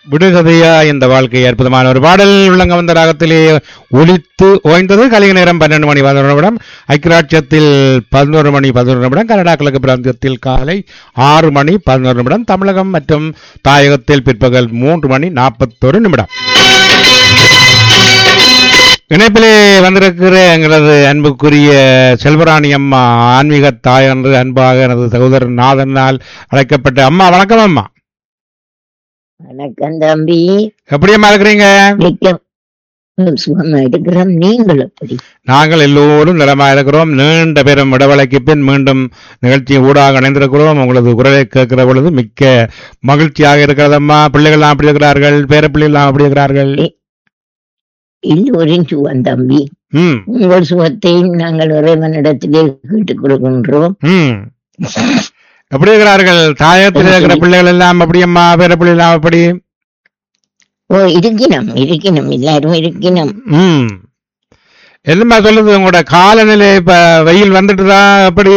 விடுகதையா இந்த வாழ்க்கை அற்புதமான ஒரு பாடல் உள்ளங்க வந்த ராகத்திலே ஒலித்து ஓய்ந்தது கலிக நேரம் பன்னெண்டு மணி பதினொரு நிமிடம் ஐக்கியராட்சியத்தில் பதினோரு மணி பதினொரு நிமிடம் கனடா கிழக்கு பிராந்தியத்தில் காலை ஆறு மணி பதினோரு நிமிடம் தமிழகம் மற்றும் தாயகத்தில் பிற்பகல் மூன்று மணி நாற்பத்தொரு நிமிடம் இணைப்பிலே வந்திருக்கிற எங்களது அன்புக்குரிய செல்வராணி அம்மா ஆன்மீக தாய் என்று அன்பாக எனது சகோதரன் நாதனால் அழைக்கப்பட்ட அம்மா வணக்கம் அம்மா வணக்கம் தம்பி எப்படி அம்மா இருக்கிறீங்க மிக்க சுகமா இருக்கிறோம் நீங்கள் எப்படி நாங்கள் எல்லோரும் நலமா இருக்கிறோம் நீண்ட பெரும் இடைவெளிக்கு பின் மீண்டும் நிகழ்ச்சி ஊடாக இணைந்திருக்கிறோம் உங்களது குரலை கேட்கிற பொழுது மிக்க மகிழ்ச்சியாக இருக்கிறதம்மா பிள்ளைகள்லாம் அப்படி இருக்கிறார்கள் பேர பிள்ளைகள்லாம் அப்படி இருக்கிறார்கள் எல்லோரும் சுகம் தம்பி ம் உங்கள் சுகத்தையும் நாங்கள் இறைவனிடத்திலே கேட்டுக் கொடுக்கின்றோம் ம் எப்படி இருக்கிறார்கள் தாயத்தில் இருக்கிற பிள்ளைகள் எல்லாம் அப்படி அம்மா பேர பிள்ளை எல்லாம் அப்படி ஓ இருக்கணும் இருக்கணும் எல்லாரும் இருக்கணும் ம் என்னம்மா சொல்லுது உங்களோட காலநிலை இப்ப வெயில் வந்துட்டுதா அப்படி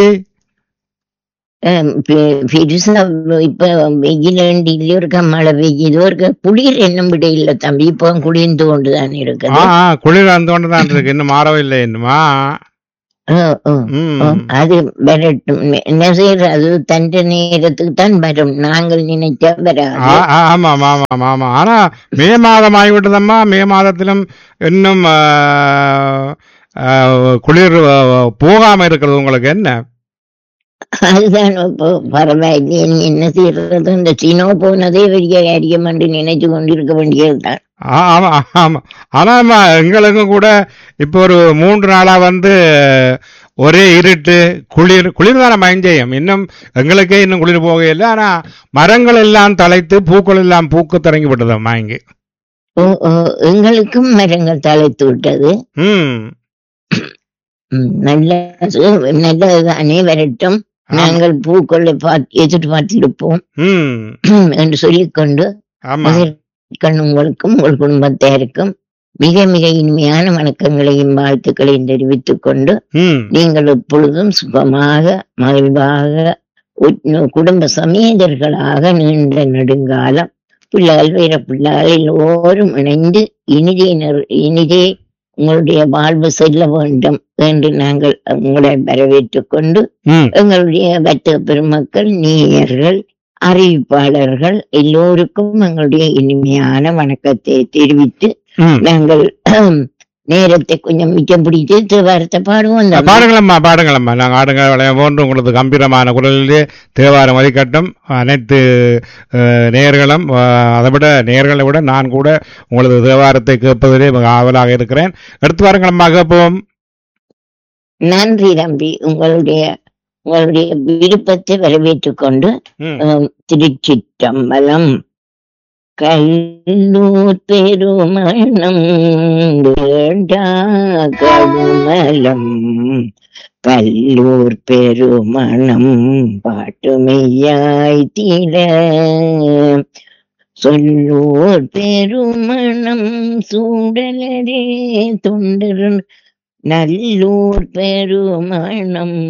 அஹ் பெ- பெருசா இப்ப வெயில் இல்லையோ இருக்க மழை பெய்யுதோ இருக்க குளிர் என்னும் விட இல்ல தம்பி இப்போ குளிர்ந்து கொண்டுதான் ஆ இருக்குது ஆ, குளிர் வந்து கொண்டு தான் இருக்கு இன்னும் மாறவில்லை இன்னுமா ஓ, ஓ. ம் ஓ, அது வரட்டும் என்ன செய்யறது அது தண்ட நேரத்துக்கு தான் வரும் நாங்கள் நினைச்சா வராது ஆ- ஆ- ஆமாம் ஆமாம் ஆமாம் ஆனா மே மாதம் ஆகிவிட்டதம்மா மே மாதத்திலும் இன்னும் ஆ, ஆ, குளிர் ஆ, போகாம இருக்கிறது உங்களுக்கு என்ன அதுதான் இப்போ பரவாயில்லை நீ என்ன செய்யறது இந்த சீனோ போனதே பெரிய காரியம் என்று நினைச்சு கொண்டிருக்க வேண்டியதுதான் ஆ, ஆமா ஆமா ஆனாம்மா எங்களுக்கும் கூட இப்போ ஒரு மூன்று நாளா வந்து ஒரே இருட்டு குளிர் குளிர் தானே மயஞ்செய்யும் இன்னும் எங்களுக்கே இன்னும் குளிர் போகையில்லை ஆனா மரங்கள் எல்லாம் தழைத்து பூக்கள் எல்லாம் பூக்க தொடங்கி விட்டதம்மா இங்கே ஓ, ஓ, எங்களுக்கும் மரங்கள் தலைத்து விட்டது ம் ம், நல்ல நல்லதுதானே வரட்டும் நாங்கள் பூக்களை பார்த்து எதிர்பார்த்திருப்போம் ம் என்று சொல்லிக்கொண்டு ஆமா முதற்கண் உங்களுக்கும் உங்கள் குடும்பத்தாருக்கும் மிக மிக இனிமையான வணக்கங்களையும் வாழ்த்துக்களையும் தெரிவித்துக் கொண்டு ம் நீங்கள் எப்பொழுதும் சுகமாக மகிழ்வாக உட்- குடும்ப சமேதர்களாக நீண்ட நெடுங்காலம் பிள்ளைகள் வேற பிள்ளைகள் எல்லோரும் இணைந்து இனிதே நிற- இனிதே உங்களுடைய வாழ்வு செல்ல வேண்டும் என்று நாங்கள் உங்களை வரவேற்றுக் கொண்டு ம் எங்களுடைய வர்த்தக பெருமக்கள் நேயர்கள் அறிவிப்பாளர்கள் எல்லோருக்கும் எங்களுடைய இனிமையான வணக்கத்தை தெரிவித்து ம் நாங்கள் நேரத்தை கொஞ்சம் மிச்சம் பிடித்து தேவாரத்தை பாடுவோம் தம்பி. பாடுங்களம்மா பாடுங்களம்மா நாங்கள் ஆடுங்க விளைய போன்று உங்களது கம்பீரமான குரலிலே தேவாரம் மதிக்கட்டும் அனைத்து அஹ், நேயர்களும் அஹ், அதை விட நேயர்களை விட நான் கூட உங்களது தேவாரத்தை கேட்பதிலே மிக ஆவலாக இருக்கிறேன் எடுத்து வாருங்களம்மா கேட்போம் நன்றி தம்பி உங்களுடைய உங்களுடைய விருப்பத்தை வரவேற்றுக் கொண்டு ம் அஹ், திருச்சிற்றம்பலம் கல்லூர் பெருமணம் வேண்டா கடுமலம் கல்லூர் பெருமணம் பாட்டுமையாய் தீர சொல்லூர் பெருமணம் சூடலரே தொண்டர் நல்லூர் பெருமணம்